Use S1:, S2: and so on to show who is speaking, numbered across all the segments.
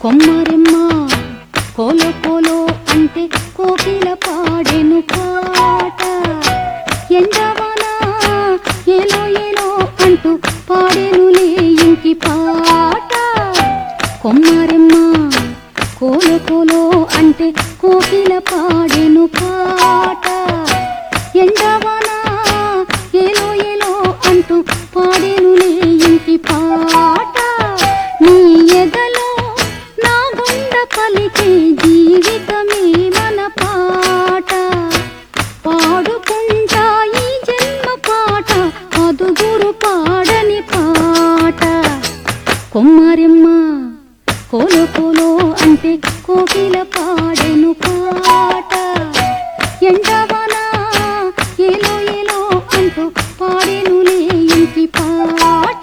S1: కొమ్మరెమ్మ కోలో కోలో అంటే కోకిల పాడెను పాట ఎండవన ఏలో ఏలో అంటూ పాడెనులే ఇంకి పాట కొమ్మరెమ్మ కోలో కోలో అంటే కోకిల పాడెను పాట ఎండవన ఏలో ఏలో అంటూ పాడెనులే ఇంటి పాట నీ ఎదలో నా గుండ పలికే జీవితమే మన పాట పాడుకుంటా ఈ జన్మ పాట పదుగురు పాడని పాట కొమ్మరెమ్మ కోలో కోలో అంటే కోకిల పాడెను పాట ఎండవన ఏలో ఏలో అంటూ పాడెనులే ఇంటి పాట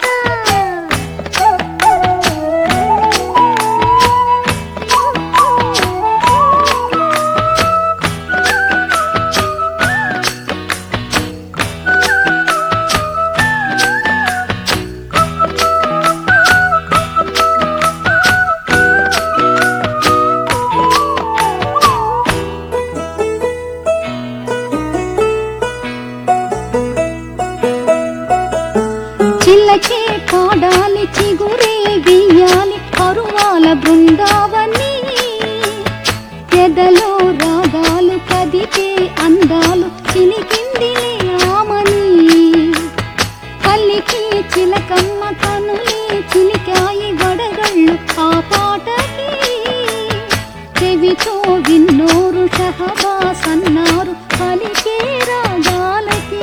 S1: చిల్లకే పాడాలి చిగురే వెయ్యాలి పరువాల బృందావని ఎదలో రాగాలు కదిపే అందాలు చిలికిందిలే ఆమని పల్లికి చిలకమ్మ కనులే చిలికాయి వడగళ్ళు ఆ పాటకి చెవితో విన్నోరు షహబాస్ అన్నారు పలికే రాగాలకి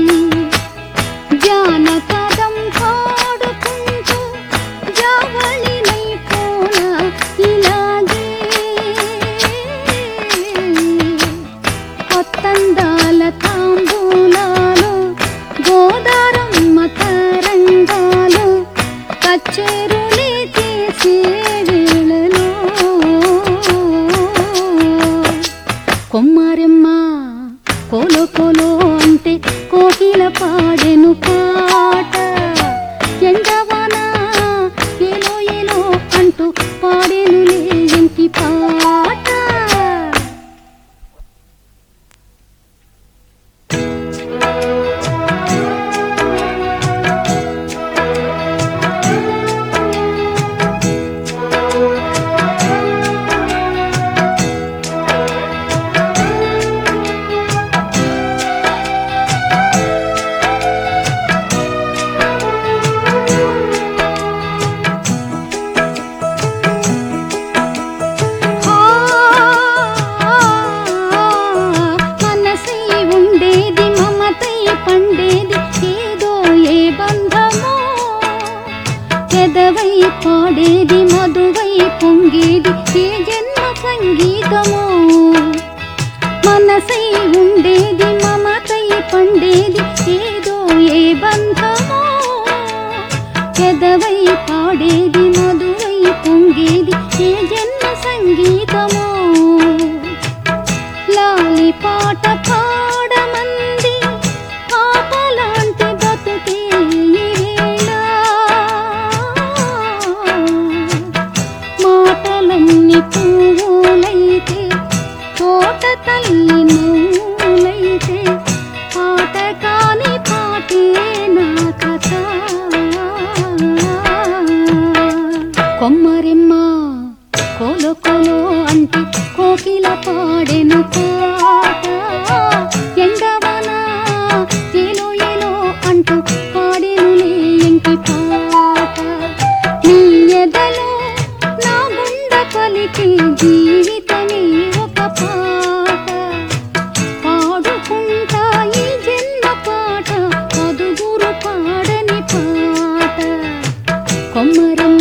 S1: జానపదం పాడుకుంటూ జావళినై పోన ఇలాగే కొత్తందాల తాంబూలాలు గోదారమ్మ తరంగాలు కచ్చేరులే చేసే వేళలో కొమ్మారెమ్మ కోలో కోలో అంటే కోకిల పాడెను పాట ఎండవాన ఏలో ఏలో అంటూ పాడెనులే ఇంటి పాట మనసై ఉండేది మమతై పండేది ఏదో ఏ బంధమో పెదవై పాడేది మధువై పొంగేది ఏ జన్మ సంగీతమో మనసై ఉండేది మమతై పండేది ఏదో ఏ బంధమో పెదవై పాడేది మధువై పొంగేది ఏ జన్మ సంగీతమో లాలి పాట పాడమంది పాపలాంటి బతుకే ఈవేళ. మాటలన్నీ పువ్వులైతే తోట తల్లి నూలైతే పాట కాని పాటే నా కథ కొమ్మరెమ్మ కోలో కోలో అంటే కోకిల పాడెను పాట ఎండవన ఏలో ఏలో అంటూ పాడెనులే ఎంకి పాట నీ ఎదలో నా గుండ పలికి జీవితమే ఒక పాట పాడుకుంటా ఈ జన్మ పాట పదుగురు పాడని పాట కొమ్మరమ్మ